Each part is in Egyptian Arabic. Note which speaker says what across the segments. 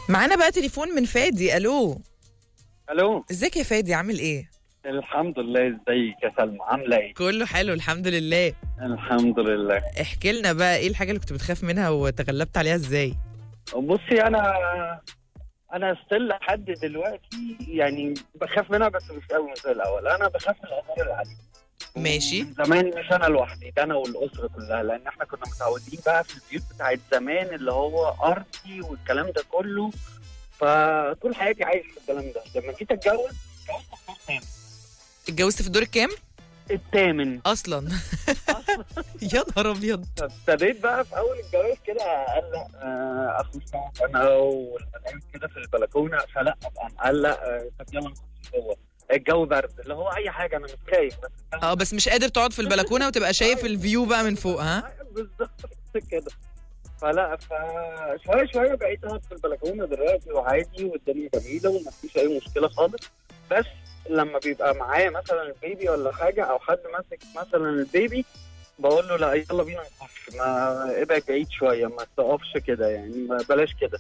Speaker 1: معانا بقى تليفون من فادي الو
Speaker 2: الو
Speaker 1: ازيك يا فادي عامل ايه
Speaker 2: الحمد لله ازيك يا سلمى عامله ايه
Speaker 1: كله حلو الحمد لله
Speaker 2: الحمد لله
Speaker 1: احكي لنا بقى ايه الحاجه اللي كنت بتخاف منها وتغلبت عليها ازاي
Speaker 2: بصي انا انا ستيل لحد دلوقتي يعني بخاف منها بس مش قوي زي الاول انا بخاف من الامور العاديه
Speaker 1: ماشي
Speaker 2: من زمان مش انا لوحدي ده انا والاسره كلها لان احنا كنا متعودين بقى في البيوت بتاعت زمان اللي هو ارضي والكلام ده كله فطول حياتي عايش في الكلام ده لما جيت اتجوز اتجوزت في الدور الثامن
Speaker 1: اتجوزت في الدور الكام
Speaker 2: الثامن
Speaker 1: اصلا يا نهار ابيض
Speaker 2: ابتديت بقى في اول الجواز كده اقلق آه، اخش انا والمدام كده في البلكونه فلا ابقى مقلق آه، طب يلا نخش جوه الجو برد اللي هو اي حاجه انا مش خايف بس
Speaker 1: اه بس مش قادر تقعد في البلكونه وتبقى شايف الفيو بقى من فوق ها
Speaker 2: بالظبط كده فلا فشويه شويه بقيت اقعد في البلكونه دلوقتي وعادي والدنيا جميله ومفيش اي مشكله خالص بس لما بيبقى معايا مثلا البيبي ولا حاجه او حد ماسك مثلا البيبي بقول له لا يلا بينا نخش ما ابعد بعيد شويه ما تقفش كده يعني ما بلاش كده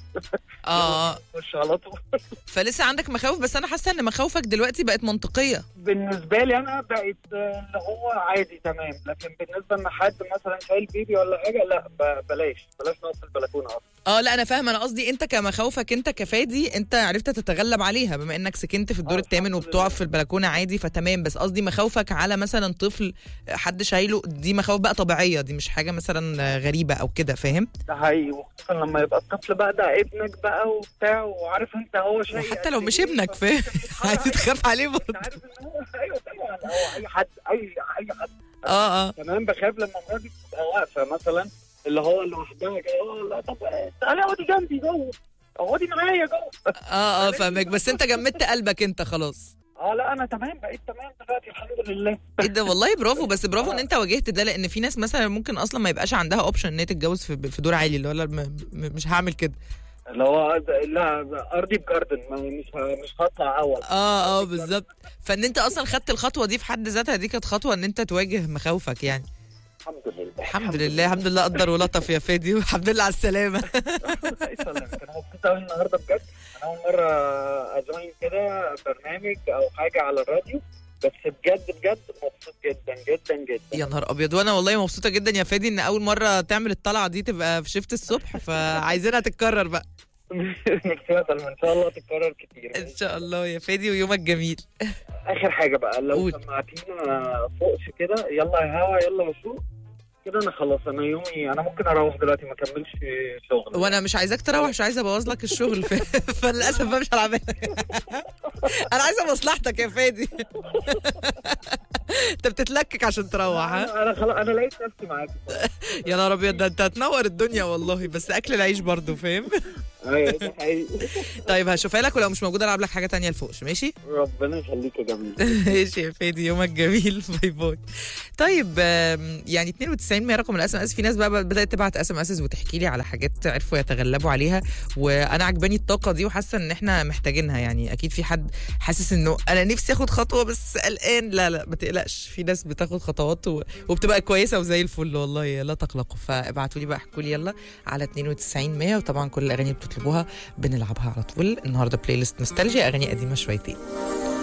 Speaker 1: اه
Speaker 2: خش على طول
Speaker 1: فلسه عندك مخاوف بس انا حاسه ان مخاوفك دلوقتي بقت منطقيه
Speaker 2: بالنسبه لي انا بقت آه، اللي هو عادي تمام لكن بالنسبه ان حد مثلا شايل بيبي ولا حاجه لا ب- بلاش بلاش نقف في البلكونه اصلا
Speaker 1: اه لا انا فاهمه انا قصدي انت كمخاوفك انت كفادي انت عرفت تتغلب عليها بما انك سكنت في الدور
Speaker 2: آه،
Speaker 1: الثامن
Speaker 2: الحمد
Speaker 1: وبتقف
Speaker 2: لله.
Speaker 1: في البلكونه عادي فتمام بس قصدي مخاوفك على مثلا طفل حد شايله دي مخاوف بقى طبيعيه دي مش حاجه مثلا غريبه او كده فاهم
Speaker 2: ده حقيقي وخصوصا لما يبقى الطفل بقى ده ابنك بقى وبتاع وعارف انت هو شيء
Speaker 1: وحتى لو مش ابنك فاهم عايز تخاف عليه
Speaker 2: انت
Speaker 1: برضه
Speaker 2: عارف ان هو ايوه طبعا هو اي حد اي اي حد
Speaker 1: اه اه
Speaker 2: كمان بخاف لما مراتي تبقى واقفه مثلا اللي هو لوحدها كده اه لا طب تعالي اقعدي جنبي جوه اقعدي معايا جوه
Speaker 1: اه اه فاهمك بس انت جمدت قلبك انت خلاص
Speaker 2: اه لا انا تمام بقيت تمام دلوقتي الحمد لله
Speaker 1: ايه ده والله برافو بس برافو ان انت واجهت ده لان في ناس مثلا ممكن اصلا ما يبقاش عندها اوبشن ان هي تتجوز في في دور عالي اللي هو لا م- م- مش هعمل كده
Speaker 2: اللي هو لا ارضي بجاردن ما- مش ه- مش هطلع اول
Speaker 1: اه اه بالظبط فان انت اصلا خدت الخطوه دي في حد ذاتها دي كانت خطوه ان انت تواجه مخاوفك يعني
Speaker 2: الحمد لله
Speaker 1: الحمد لله الحمد لله قدر ولطف يا فادي والحمد لله على السلامه
Speaker 2: يسلمك انا مبسوط قوي النهارده بجد انا اول مره اجوين كده برنامج او حاجه على الراديو بس بجد بجد مبسوط جدا جدا جدا
Speaker 1: يا نهار ابيض وانا والله مبسوطه جدا يا فادي ان اول مره تعمل الطلعه دي تبقى في شفت الصبح فعايزينها تتكرر بقى
Speaker 2: ميرسي يا سلمى ان شاء الله تتكرر كتير
Speaker 1: ان شاء الله يا فادي ويومك جميل
Speaker 2: اخر حاجه بقى لو
Speaker 1: قول.
Speaker 2: سمعتينا فوقش كده يلا يا هوا يلا يا سوق كده انا خلاص انا يومي انا ممكن اروح دلوقتي ما اكملش شغل
Speaker 1: وانا مش عايزاك تروح مش عايزه ابوظ لك الشغل ف... فللاسف بقى مش هلعبها انا عايزه مصلحتك يا فادي انت بتتلكك عشان تروح ها
Speaker 2: انا انا خلاص انا لقيت نفسي معاك
Speaker 1: يا نهار ابيض ده انت هتنور الدنيا والله بس اكل العيش برضو فاهم
Speaker 2: ايوه ده حقيقي
Speaker 1: طيب هشوفها لك ولو مش موجوده العب لك حاجه تانية الفوقش ماشي
Speaker 2: ربنا يخليك يا جميل
Speaker 1: ماشي يا فادي يومك جميل باي باي طيب آم، يعني 92 100 رقم الاس ام اس في ناس بقى بدات تبعت اس ام اس وتحكي لي على حاجات عرفوا يتغلبوا عليها وانا عجباني الطاقه دي وحاسه ان احنا محتاجينها يعني اكيد في حد حاسس انه انا نفسي اخد خطوه بس قلقان لا لا ما تقلقش في ناس بتاخد خطوات و... وبتبقى كويسه وزي الفل والله لا تقلقوا فابعتوا لي بقى احكوا لي يلا على 92 100 وطبعا كل الاغاني اللي بتطلبوها بنلعبها على طول النهارده بلاي ليست نوستالجيا اغاني قديمه شويتين